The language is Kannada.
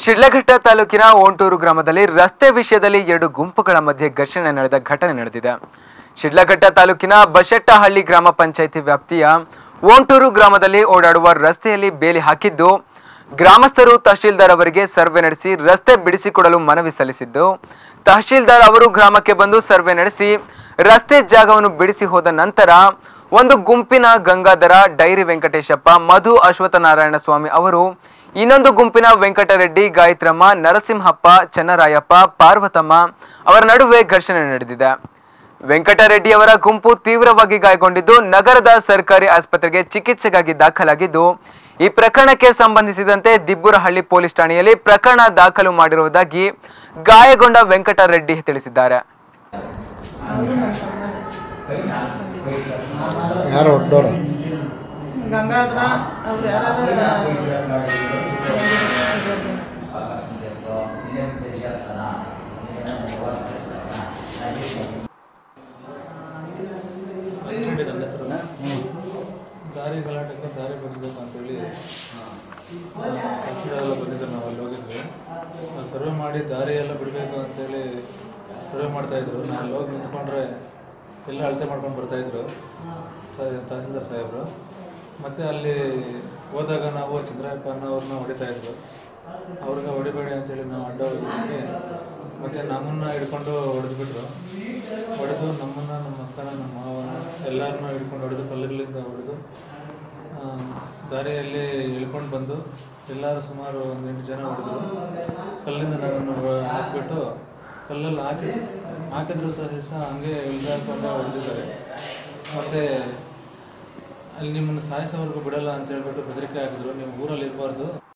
ಶಿಡ್ಲಘಟ್ಟ ತಾಲೂಕಿನ ಓಂಟೂರು ಗ್ರಾಮದಲ್ಲಿ ರಸ್ತೆ ವಿಷಯದಲ್ಲಿ ಎರಡು ಗುಂಪುಗಳ ಮಧ್ಯೆ ಘರ್ಷಣೆ ನಡೆದ ಘಟನೆ ನಡೆದಿದೆ ಶಿಡ್ಲಘಟ್ಟ ತಾಲೂಕಿನ ಬಶೆಟ್ಟಹಳ್ಳಿ ಗ್ರಾಮ ಪಂಚಾಯಿತಿ ವ್ಯಾಪ್ತಿಯ ಓಂಟೂರು ಗ್ರಾಮದಲ್ಲಿ ಓಡಾಡುವ ರಸ್ತೆಯಲ್ಲಿ ಬೇಲಿ ಹಾಕಿದ್ದು ಗ್ರಾಮಸ್ಥರು ತಹಶೀಲ್ದಾರ್ ಅವರಿಗೆ ಸರ್ವೆ ನಡೆಸಿ ರಸ್ತೆ ಬಿಡಿಸಿಕೊಡಲು ಮನವಿ ಸಲ್ಲಿಸಿದ್ದು ತಹಶೀಲ್ದಾರ್ ಅವರು ಗ್ರಾಮಕ್ಕೆ ಬಂದು ಸರ್ವೆ ನಡೆಸಿ ರಸ್ತೆ ಜಾಗವನ್ನು ಬಿಡಿಸಿ ಹೋದ ನಂತರ ಒಂದು ಗುಂಪಿನ ಗಂಗಾಧರ ಡೈರಿ ವೆಂಕಟೇಶಪ್ಪ ಮಧು ಅಶ್ವತ್ಥನಾರಾಯಣ ಸ್ವಾಮಿ ಅವರು ಇನ್ನೊಂದು ಗುಂಪಿನ ವೆಂಕಟರೆಡ್ಡಿ ಗಾಯತ್ರಮ್ಮ ನರಸಿಂಹಪ್ಪ ಚನ್ನರಾಯಪ್ಪ ಪಾರ್ವತಮ್ಮ ಅವರ ನಡುವೆ ಘರ್ಷಣೆ ನಡೆದಿದೆ ವೆಂಕಟರೆಡ್ಡಿ ಅವರ ಗುಂಪು ತೀವ್ರವಾಗಿ ಗಾಯಗೊಂಡಿದ್ದು ನಗರದ ಸರ್ಕಾರಿ ಆಸ್ಪತ್ರೆಗೆ ಚಿಕಿತ್ಸೆಗಾಗಿ ದಾಖಲಾಗಿದ್ದು ಈ ಪ್ರಕರಣಕ್ಕೆ ಸಂಬಂಧಿಸಿದಂತೆ ದಿಬ್ಬುರಹಳ್ಳಿ ಪೊಲೀಸ್ ಠಾಣೆಯಲ್ಲಿ ಪ್ರಕರಣ ದಾಖಲು ಮಾಡಿರುವುದಾಗಿ ಗಾಯಗೊಂಡ ವೆಂಕಟರೆಡ್ಡಿ ತಿಳಿಸಿದ್ದಾರೆ ಯಾರು ಒಡ್ಡೋರು ಗಂಗಾಧರ ಅವ್ರು ಯಾರು ಲೈಟ್ ನನ್ನ ಹೆಸರು ದಾರಿ ಗಲಾಟೆಗೆ ದಾರಿ ಬರಬೇಕು ಅಂತೇಳಿ ತಹಸೀಲ್ದಾರೆಲ್ಲ ಬಂದಿದ್ದಾರೆ ನಾವು ಅಲ್ಲಿ ಹೋಗಿದ್ವಿ ನಾವು ಸರ್ವೆ ಮಾಡಿ ದಾರಿ ಎಲ್ಲ ಬಿಡಬೇಕು ಅಂತೇಳಿ ಸರ್ವೆ ಮಾಡ್ತಾಯಿದ್ರು ನಾನು ಅಲ್ಲಿ ಹೋಗಿ ನಿಂತ್ಕೊಂಡ್ರೆ ಎಲ್ಲ ಅಳತೆ ಮಾಡ್ಕೊಂಡು ಬರ್ತಾಯಿದ್ರು ತ- ತಹಸೀಲ್ದಾರ್ ಸಾಹೇಬರು ಮತ್ತು ಅಲ್ಲಿ ಹೋದಾಗ ನಾವು ಚಂದ್ರಪ್ಪ ಅನ್ನೋರನ್ನ ಹೊಡಿತಾಯಿದ್ರು ಅವ್ರಿಗೆ ಹೊಡಿಬೇಡಿ ಅಂತೇಳಿ ನಾವು ಅಡ್ಡ ಹೋಗಿದ್ದಕ್ಕೆ ಮತ್ತು ನಮ್ಮನ್ನು ಹಿಡ್ಕೊಂಡು ಹೊಡೆದ್ಬಿಟ್ರು ಹೊಡೆದು ನಮ್ಮನ್ನು ನಮ್ಮ ಅಕ್ಕನ ನಮ್ಮ ಮಾವನ ಎಲ್ಲರನ್ನೂ ಹಿಡ್ಕೊಂಡು ಹೊಡೆದು ಕಲ್ಲುಗಳಿಂದ ಹೊಡೆದು ಆ, ದಾರಿಯಲ್ಲಿ ಇಳ್ಕೊಂಡು ಬಂದು ಎಲ್ಲರೂ ಸುಮಾರು ಒಂದು ಎಂಟು ಜನ ಹೊಡೆದ್ರು ಕಲ್ಲಿಂದ ನನ್ನನ್ನು ಹೊ- ಹಾಕ್ಬಿಟ್ಟು ಕಲ್ಲಲ್ಲಿ ಹಾಕಿ ಹಾಕಿದ್ರು ಸಹ ಸಹ ಹಂಗೆ ಇಳ್ದಾಕೊಂಡು ಹೊಡೆದಿದ್ದಾರೆ ಮತ್ತು ಅಲ್ಲಿ ನಿಮ್ಮನ್ನು ಸಾಯಿಸೋವರೆಗೂ ಬಿಡಲ್ಲ ಅಂತ ಹೇಳ್ಬಿಟ್ಟು ಬೆದರಿಕೆ ಹಾಕಿದ್ರು ನೀವು ಊರಲ್ಲಿ ಇರಬಾರ್ದು